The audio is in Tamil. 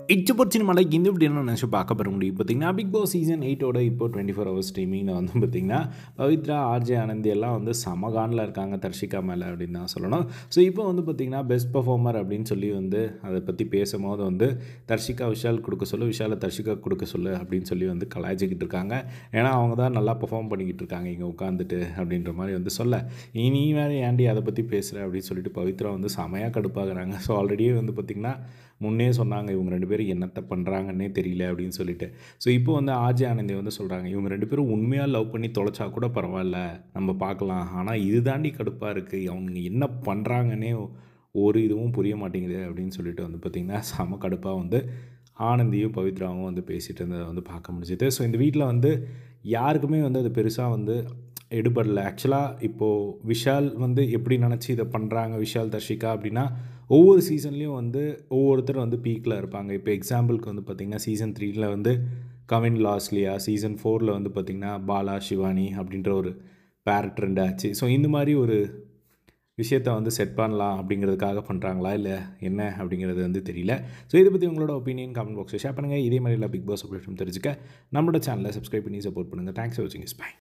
இச்சப்போர் சினிமாவில் இந்த இப்படி என்ன நினச்சி பார்க்க பெற முடியும் பார்த்தீங்கன்னா பிக் பாஸ் சீசன் எயிட்டோட இப்போ டுவெண்ட்டி ஃபோர் ஹவர்ஸ் ஸ்ட்ரீமிங்கில் வந்து பார்த்தீங்கன்னா பவித்ரா ஆர்ஜே ஆனந்தி எல்லாம் வந்து சமகானில் இருக்காங்க தர்ஷிகா மேலே அப்படின்னு தான் சொல்லணும் ஸோ இப்போ வந்து பார்த்தீங்கன்னா பெஸ்ட் பர்ஃபார்மர் அப்படின்னு சொல்லி வந்து அதை பற்றி பேசும்போது வந்து தர்ஷிகா விஷால் கொடுக்க சொல்லு விஷாலை தர்ஷிகா கொடுக்க சொல்லு அப்படின்னு சொல்லி வந்து கலாய்ச்சிக்கிட்டு இருக்காங்க ஏன்னா அவங்க தான் நல்லா பெர்ஃபார்ம் பண்ணிக்கிட்டு இருக்காங்க இங்கே உட்காந்துட்டு அப்படின்ற மாதிரி வந்து சொல்ல நீ வேறு ஏன்டி அதை பற்றி பேசுகிற அப்படின்னு சொல்லிட்டு பவித்ரா வந்து செமையாக கடுப்பாகிறாங்க ஸோ ஆல்ரெடியே வந்து பார்த்திங்கன்னா முன்னே சொன்னாங்க இவங்க ரெண்டு பேரும் என்னத்தை பண்ணுறாங்கன்னே தெரியல அப்படின்னு சொல்லிட்டு ஸோ இப்போ வந்து ஆர்ஜே ஆனந்தி வந்து சொல்கிறாங்க இவங்க ரெண்டு பேரும் உண்மையாக லவ் பண்ணி தொலைச்சா கூட பரவாயில்ல நம்ம பார்க்கலாம் ஆனால் இது தாண்டி கடுப்பாக இருக்குது அவங்க என்ன பண்ணுறாங்கன்னே ஒரு இதுவும் புரிய மாட்டேங்குது அப்படின்னு சொல்லிட்டு வந்து பார்த்திங்கன்னா செம கடுப்பாக வந்து ஆனந்தியும் பவித்ராவும் வந்து பேசிகிட்டு இருந்ததை வந்து பார்க்க முடிஞ்சுது ஸோ இந்த வீட்டில் வந்து யாருக்குமே வந்து அது பெருசாக வந்து எடுபடல ஆக்சுவலாக இப்போது விஷால் வந்து எப்படி நினச்சி இதை பண்ணுறாங்க விஷால் தர்ஷிகா அப்படின்னா ஒவ்வொரு சீசன்லேயும் வந்து ஒவ்வொருத்தர் வந்து பீக்கில் இருப்பாங்க இப்போ எக்ஸாம்பிளுக்கு வந்து பார்த்திங்கன்னா சீசன் த்ரீயில் வந்து கவின் லாஸ்லியா சீசன் ஃபோரில் வந்து பார்த்திங்கன்னா பாலா சிவானி அப்படின்ற ஒரு பேர் ட்ரெண்ட் ஆச்சு ஸோ இந்த மாதிரி ஒரு விஷயத்தை வந்து செட் பண்ணலாம் அப்படிங்கிறதுக்காக பண்ணுறாங்களா இல்லை என்ன அப்படிங்கிறது வந்து தெரியல ஸோ இதை பற்றி உங்களோட ஒப்பீனியன் கமெண்ட் பாக்ஸில் ஷேர் பண்ணுங்கள் இதே மாதிரி இல்லை பிக் பாஸ் அப்டேட்டும் தெரிஞ்சுக்க நம்மளோட சேனலை சப்ஸ்கிரைப் பண்ணி சப்போர்ட் பண்ணுங்கள் தேங்க்ஸ் ஃபார் வாட்சிங் இஸ் பை